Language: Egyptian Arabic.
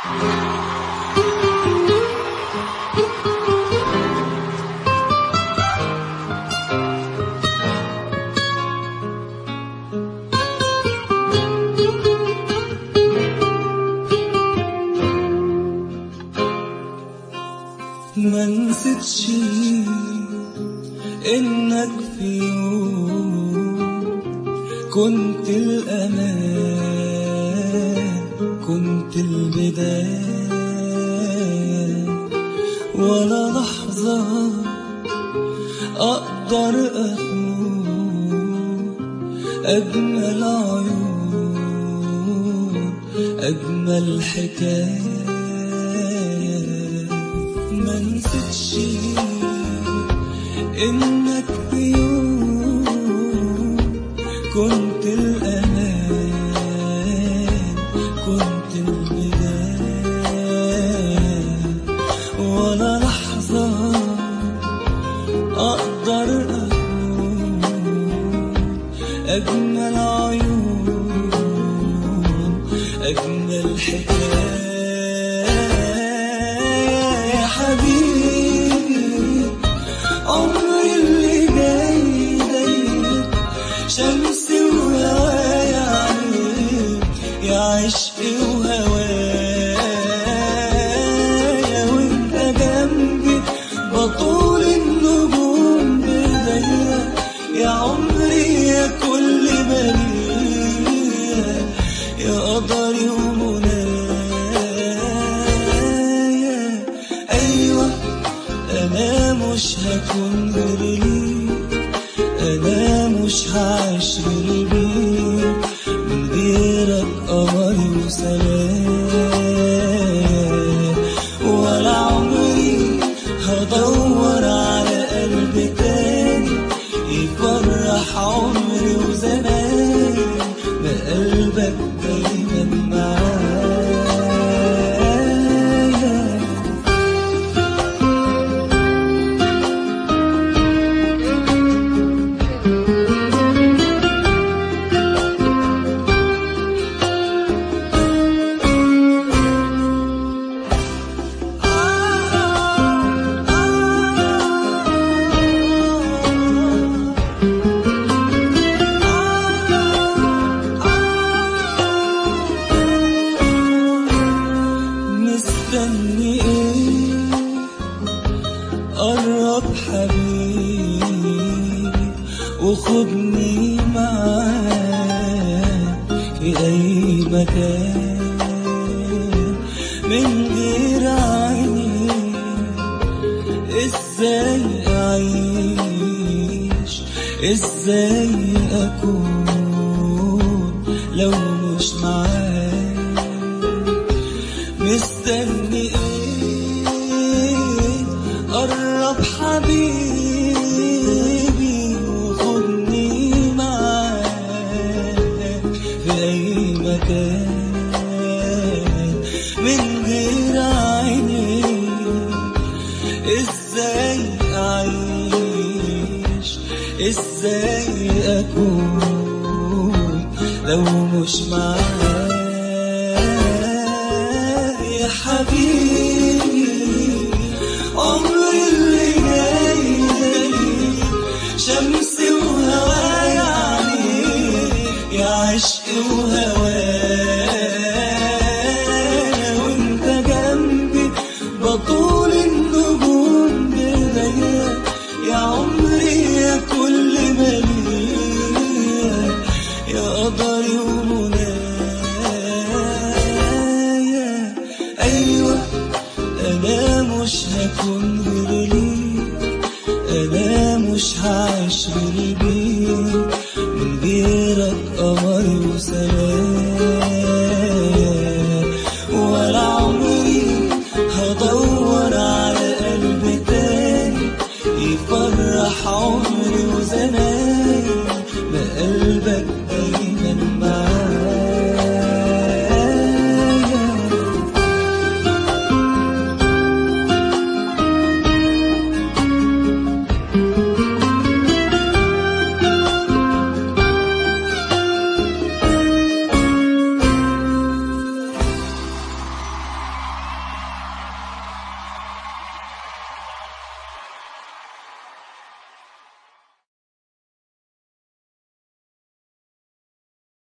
ما نسيتش انك في يوم كنت الامان كنت البداية ولا لحظة اقدر افوت اجمل عيون اجمل حكايه ما نسيتش انك في يوم كنت الامان كنت البدايه ولا لحظه اقدر اقول اجمل عيون اجمل حكايه يا حبيبي عمري اللي جاي ضيق شمسي وهوايا عليك يا عشقي وهوايا وانت جنبي بطول النجوم بايديا يا عمري يا كل بريء يا قدري ومنايا ايوه انا مش هكون غير ليك انا مش هعيش غير بيك من غيرك قمري وسلام ولا عمري هدور على قلب تاني يفرح عمري وزماني ما قلبك دايما معايا مستني ايه قرب حبيبي وخدني معاك في اي مكان من غير عيني ازاي اعيش ازاي اكون لو مش معاك مستني ايه قرب حبيبي وخدني معاك في اي مكان من غير عيني ازاي اعيش ازاي اكون لو مش معاك يا حبيبي عمري اللي جاي زيك شمسي وهوايا عليك يا عشقي وهوايا وانت جنبي بطول النجوم بايديا يا عمري يا كل مليء يا قدري ومنايا ايوه انا مش هكون غير ليك انا مش هعيش غير بيك من غيرك قمري وسلام ولا عمري هدور على قلب تاني يفرح عمري وزماني ما قلبك